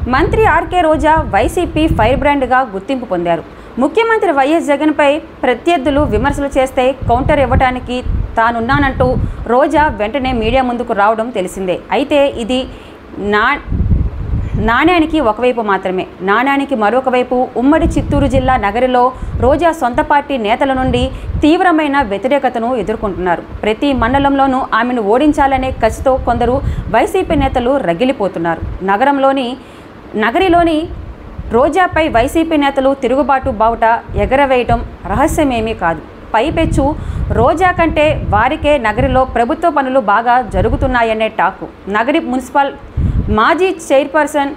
మంత్రి ఆర్కే రోజా YCP fire బ్రాండ్గా గుర్తింపు పొందారు ముఖ్యమంత్రి వైఎస్ జగన్పై ప్రత్యర్థులు విమర్శలు చేస్తే కౌంటర్ ఇవ్వడానికి తానున్నానంటూ రోజా వెంటనే మీడియా ముందుకు రావడం తెలిసిందే అయితే ఇది నా నాణ్యానికి ఒకవైపు మాత్రమే నాణ్యానికి మరొక వైపు ఉమ్మడి చిత్తూరు జిల్లా నగరిలో రోజా సొంత పార్టీ నేతల నుండి తీవ్రమైన వ్యతిరేకతను ఎదుర్కొంటున్నారు ప్రతి మండలంలోనూ ఆమెను ఓడించాలనే కసితో కొందరు వైసీపీ నేతలు రగిలిపోతున్నారు నగరంలోని నగరిలోని రోజాపై వైసీపీ నేతలు తిరుగుబాటు బావుట ఎగరవేయటం రహస్యమేమీ కాదు పైపెచ్చు రోజా కంటే వారికే నగరిలో ప్రభుత్వ పనులు బాగా జరుగుతున్నాయనే టాకు నగరి మున్సిపల్ మాజీ చైర్పర్సన్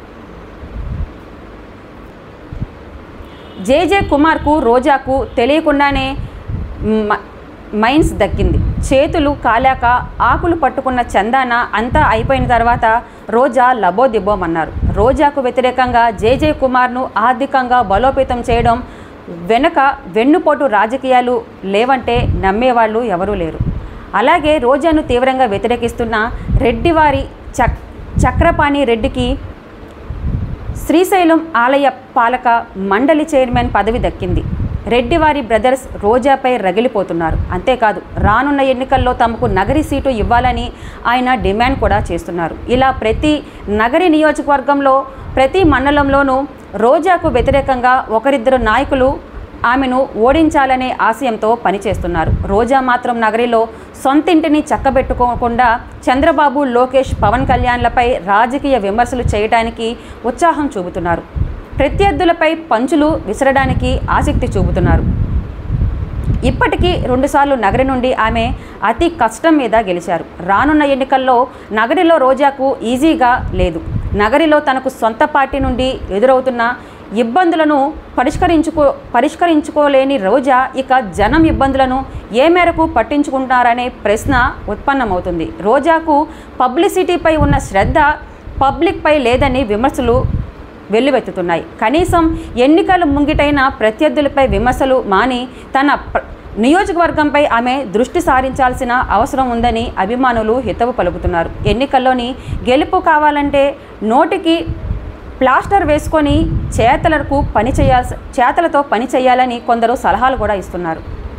జేజే కుమార్కు రోజాకు తెలియకుండానే మ- మైన్స్ దక్కింది చేతులు కాలాక ఆకులు పట్టుకున్న చందాన అంతా అయిపోయిన తర్వాత రోజా లబోదిబ్బోమన్నారు రోజాకు వ్యతిరేకంగా జేజే కుమార్ను ఆర్థికంగా బలోపేతం చేయడం వెనక వెన్నుపోటు రాజకీయాలు లేవంటే నమ్మేవాళ్ళు ఎవరూ లేరు అలాగే రోజాను తీవ్రంగా వ్యతిరేకిస్తున్న రెడ్డివారి చక్ చక్రపాణి రెడ్డికి శ్రీశైలం ఆలయ పాలక మండలి చైర్మన్ పదవి దక్కింది రెడ్డివారి బ్రదర్స్ రోజాపై రగిలిపోతున్నారు అంతేకాదు రానున్న ఎన్నికల్లో తమకు నగరి సీటు ఇవ్వాలని ఆయన డిమాండ్ కూడా చేస్తున్నారు ఇలా ప్రతి నగరి నియోజకవర్గంలో ప్రతి మండలంలోనూ రోజాకు వ్యతిరేకంగా ఒకరిద్దరు నాయకులు ఆమెను ఓడించాలనే ఆశయంతో పనిచేస్తున్నారు రోజా మాత్రం నగరిలో సొంతింటిని చక్కబెట్టుకోకుండా చంద్రబాబు లోకేష్ పవన్ కళ్యాణ్లపై రాజకీయ విమర్శలు చేయడానికి ఉత్సాహం చూపుతున్నారు ప్రత్యర్థులపై పంచులు విసరడానికి ఆసక్తి చూపుతున్నారు ఇప్పటికీ రెండుసార్లు నగరి నుండి ఆమె అతి కష్టం మీద గెలిచారు రానున్న ఎన్నికల్లో నగరిలో రోజాకు ఈజీగా లేదు నగరిలో తనకు సొంత పార్టీ నుండి ఎదురవుతున్న ఇబ్బందులను పరిష్కరించుకో పరిష్కరించుకోలేని రోజా ఇక జనం ఇబ్బందులను ఏ మేరకు పట్టించుకుంటారనే ప్రశ్న ఉత్పన్నమవుతుంది రోజాకు పబ్లిసిటీపై ఉన్న శ్రద్ధ పబ్లిక్పై లేదని విమర్శలు వెల్లువెత్తుతున్నాయి కనీసం ఎన్నికలు ముంగిటైన ప్రత్యర్థులపై విమర్శలు మాని తన ప్ర- నియోజకవర్గంపై ఆమె దృష్టి సారించాల్సిన అవసరం ఉందని అభిమానులు హితవు పలుకుతున్నారు ఎన్నికల్లోని గెలుపు కావాలంటే నోటికి ప్లాస్టర్ వేసుకొని చేతలకు పని చేయాల్సి చేతలతో పని చేయాలని కొందరు సలహాలు కూడా ఇస్తున్నారు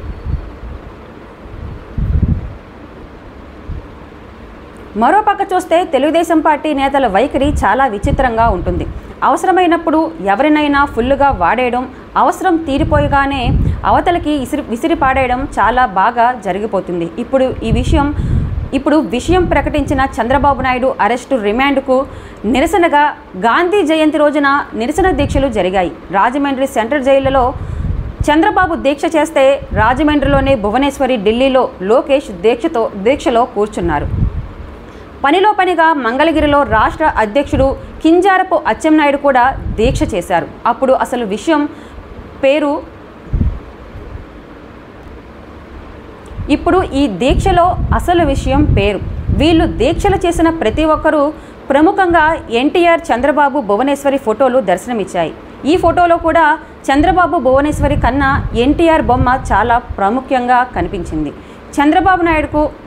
మరోపక్క చూస్తే తెలుగుదేశం పార్టీ నేతల వైఖరి చాలా విచిత్రంగా ఉంటుంది అవసరమైనప్పుడు ఎవరినైనా ఫుల్లుగా వాడేయడం అవసరం తీరిపోయగానే అవతలకి ఇసిరి విసిరి పాడేయడం చాలా బాగా జరిగిపోతుంది ఇప్పుడు ఈ విషయం ఇప్పుడు విషయం ప్రకటించిన చంద్రబాబు నాయుడు అరెస్టు రిమాండ్కు నిరసనగా గాంధీ జయంతి రోజున నిరసన దీక్షలు జరిగాయి రాజమండ్రి సెంట్రల్ జైలులో చంద్రబాబు దీక్ష చేస్తే రాజమండ్రిలోనే భువనేశ్వరి ఢిల్లీలో లోకేష్ దీక్షతో దీక్షలో కూర్చున్నారు పనిలో పనిగా మంగళగిరిలో రాష్ట్ర అధ్యక్షుడు కింజారపు అచ్చెన్నాయుడు కూడా దీక్ష చేశారు అప్పుడు అసలు విషయం పేరు ఇప్పుడు ఈ దీక్షలో అసలు విషయం పేరు వీళ్ళు దీక్షలు చేసిన ప్రతి ఒక్కరూ ప్రముఖంగా ఎన్టీఆర్ చంద్రబాబు భువనేశ్వరి ఫోటోలు దర్శనమిచ్చాయి ఈ ఫోటోలో కూడా చంద్రబాబు భువనేశ్వరి కన్నా ఎన్టీఆర్ బొమ్మ చాలా ప్రాముఖ్యంగా కనిపించింది చంద్రబాబు నాయుడుకు